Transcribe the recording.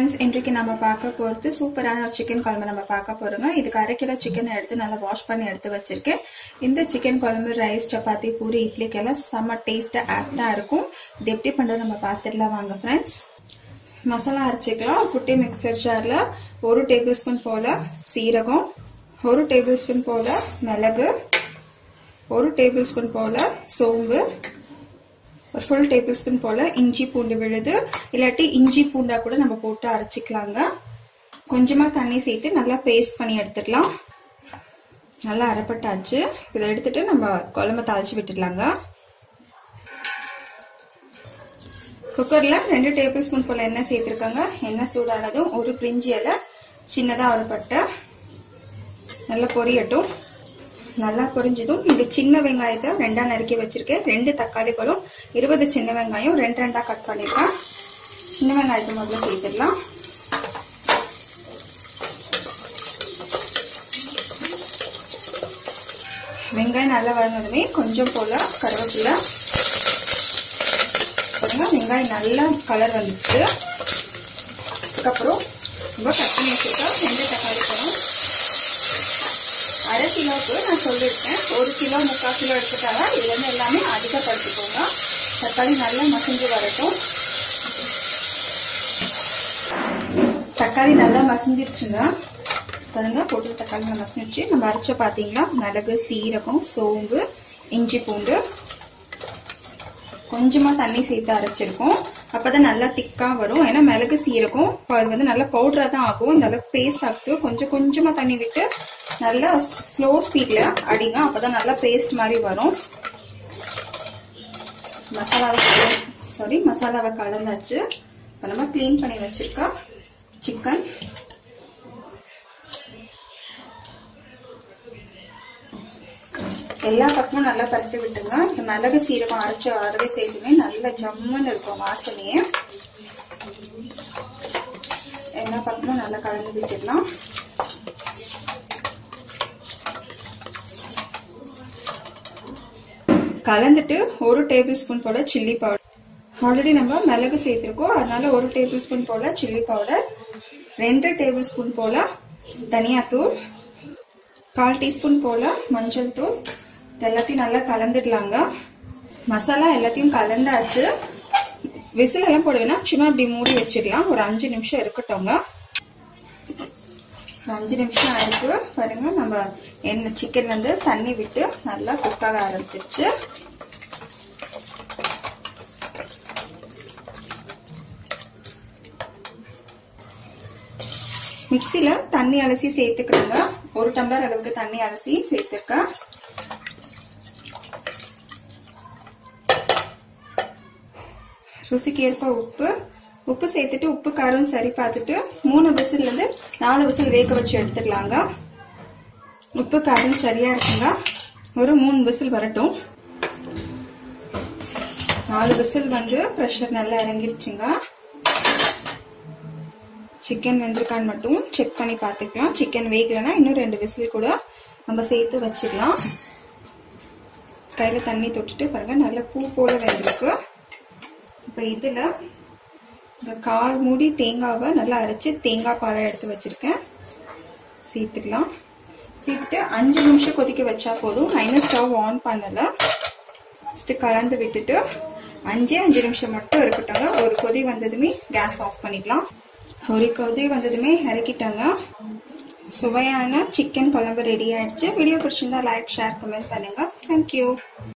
friends இன்றைக்கு நம்ம பார்க்க போகிறது சூப்பரான ஒரு சிக்கன் குழம்பு நம்ம பார்க்க போகிறோங்க இதுக்கு அரை கிலோ சிக்கன் எடுத்து நல்லா வாஷ் பண்ணி எடுத்து வச்சிருக்கேன் இந்த சிக்கன் குழம்பு ரைஸ் சப்பாத்தி பூரி இட்லிக்கெல்லாம் செம்ம டேஸ்ட்டாக ஆப்டாக இருக்கும் இது எப்படி பண்ணுறது நம்ம பார்த்துடலாம் வாங்க ஃப்ரெண்ட்ஸ் மசாலா அரைச்சிக்கலாம் ஒரு குட்டி மிக்சர் ஜாரில் ஒரு டேபிள் ஸ்பூன் போல் சீரகம் ஒரு டேபிள் ஸ்பூன் போல் மிளகு ஒரு டேபிள் ஸ்பூன் போல் சோம்பு ஒரு ஃபுல் டேபிள் ஸ்பூன் போல் இஞ்சி பூண்டு விழுது இல்லாட்டி இஞ்சி பூண்டா கூட நம்ம போட்டு அரைச்சிக்கலாங்க கொஞ்சமாக தண்ணி சேர்த்து நல்லா பேஸ்ட் பண்ணி எடுத்துக்கலாம் நல்லா அரைப்பட்டாச்சு இதை எடுத்துட்டு நம்ம குழம்பு தாளிச்சு விட்டுடலாங்க குக்கரில் ரெண்டு டேபிள் ஸ்பூன் போல் எண்ணெய் சேர்த்துருக்காங்க எண்ணெய் சூடானதும் ஒரு பிரிஞ்சி இலை சின்னதாக அரைப்பட்ட நல்லா பொரியட்டும் நல்லா பொரிஞ்சதும் இந்த சின்ன வெங்காயத்தை ரெண்டா நறுக்கி வச்சிருக்கேன் ரெண்டு தக்காளி பழம் இருபது சின்ன வெங்காயம் ரெண்டு ரெண்டா கட் பண்ணிருக்கேன் சின்ன வெங்காயத்தை முதல்ல சேர்த்துடலாம் வெங்காயம் நல்லா வதங்கினதுமே கொஞ்சம் போல கருவேப்பிலை பாருங்க வெங்காயம் நல்லா கலர் வந்துச்சு அதுக்கப்புறம் ரொம்ப கட் பண்ணி வச்சுருக்கா ரெண்டு தக்காளி பழம் அரை கிலோவுக்கு நான் சொல்லியிருக்கேன் ஒரு கிலோ முக்கால் கிலோ எடுத்துட்டாலும் இது வந்து எல்லாமே அதிகப்படுத்திக்கோங்க தக்காளி நல்லா மசிஞ்சு வரட்டும் தக்காளி நல்லா மசிஞ்சிருச்சுங்க பாருங்க போட்டு தக்காளி நல்லா மசிஞ்சிச்சு நம்ம அரைச்ச பார்த்தீங்களா மிளகு சீரகம் சோம்பு இஞ்சி பூண்டு கொஞ்சமா தண்ணி சேர்த்து அரைச்சிருக்கோம் அப்பதான் நல்லா திக்கா வரும் ஏன்னா மிளகு சீரகம் அது வந்து நல்லா பவுடரா தான் ஆகும் இந்த அளவுக்கு பேஸ்ட் ஆகுது கொஞ்சம் கொஞ்சமா தண்ணி விட்டு நல்லா ஸ்லோ ஸ்பீட்ல அடிங்க அப்பதான் நல்லா பேஸ்ட் மாதிரி வரும் மசாலாவை சாரி மசாலாவை கலந்தாச்சு இப்போ நம்ம க்ளீன் பண்ணி வச்சிருக்க சிக்கன் எல்லா பக்கமும் நல்லா பரப்பி விட்டுங்க இந்த மிளகு சீரகம் அரைச்ச அறவே சேர்த்துமே நல்ல ஜம்முன்னு இருக்கும் வாசனையே எல்லா பக்கமும் நல்லா கலந்து விட்டுடலாம் கலந்துட்டு ஒரு டேபிள் ஸ்பூன் போல சில்லி பவுடர் ஆல்ரெடி நம்ம மிளகு சேர்த்துருக்கோம் அதனால ஒரு டேபிள் ஸ்பூன் போல சில்லி பவுடர் ரெண்டு டேபிள் ஸ்பூன் போல தனியாத்தூள் கால் டீஸ்பூன் போல மஞ்சள் தூள் எல்லாத்தையும் நல்லா கலந்துடலாங்க மசாலா எல்லாத்தையும் கலந்தாச்சு விசில் எல்லாம் போடுவேன்னா சும்மா இப்படி மூடி வச்சிடலாம் ஒரு அஞ்சு நிமிஷம் இருக்கட்டும்ங்க அஞ்சு நிமிஷம் ஆயிருக்கு பாருங்க நம்ம எண்ணெய் சிக்கன் வந்து தண்ணி விட்டு நல்லா குக்காக ஆரம்பிச்சிருச்சு மிக்சியில தண்ணி அலசி சேர்த்துக்கிறோங்க ஒரு டம்ளர் அளவுக்கு தண்ணி அலசி சேர்த்துருக்கேன் ருசிக்கு ஏற்ப உப்பு உப்பு சேர்த்துட்டு உப்பு காரம் சரி பார்த்துட்டு மூணு விசில் இருந்து நாலு விசில் வேக வச்சு எடுத்துடலாங்க உப்பு காரம் சரியா இருக்குங்க ஒரு மூணு விசில் வரட்டும் நாலு விசில் வந்து ப்ரெஷர் நல்லா இறங்கிருச்சுங்க சிக்கன் வெந்திருக்கான்னு மட்டும் செக் பண்ணி பார்த்துக்கலாம் சிக்கன் வேகலைன்னா இன்னும் ரெண்டு விசில் கூட நம்ம சேர்த்து வச்சிடலாம் கையில் தண்ணி தொட்டுட்டு பாருங்க நல்ல பூ போல வெந்திருக்கு இப்போ இதில் இந்த கால் மூடி தேங்காவை நல்லா அரைச்சி தேங்காய் பாலை எடுத்து வச்சிருக்கேன் சேர்த்துக்கலாம் சேர்த்துட்டு அஞ்சு நிமிஷம் கொதிக்க வச்சா போதும் நான் இன்னும் ஸ்டவ் ஆன் பண்ணலை ஃபஸ்ட்டு கலந்து விட்டுட்டு அஞ்சே அஞ்சு நிமிஷம் மட்டும் இருக்கட்டுங்க ஒரு கொதி வந்ததுமே கேஸ் ஆஃப் பண்ணிக்கலாம் ஒரு கொதி வந்ததுமே இறக்கிட்டாங்க சுவையான சிக்கன் குழம்பு ரெடி ஆயிடுச்சு வீடியோ பிடிச்சிருந்தா லைக் ஷேர் கமெண்ட் பண்ணுங்க தேங்க்யூ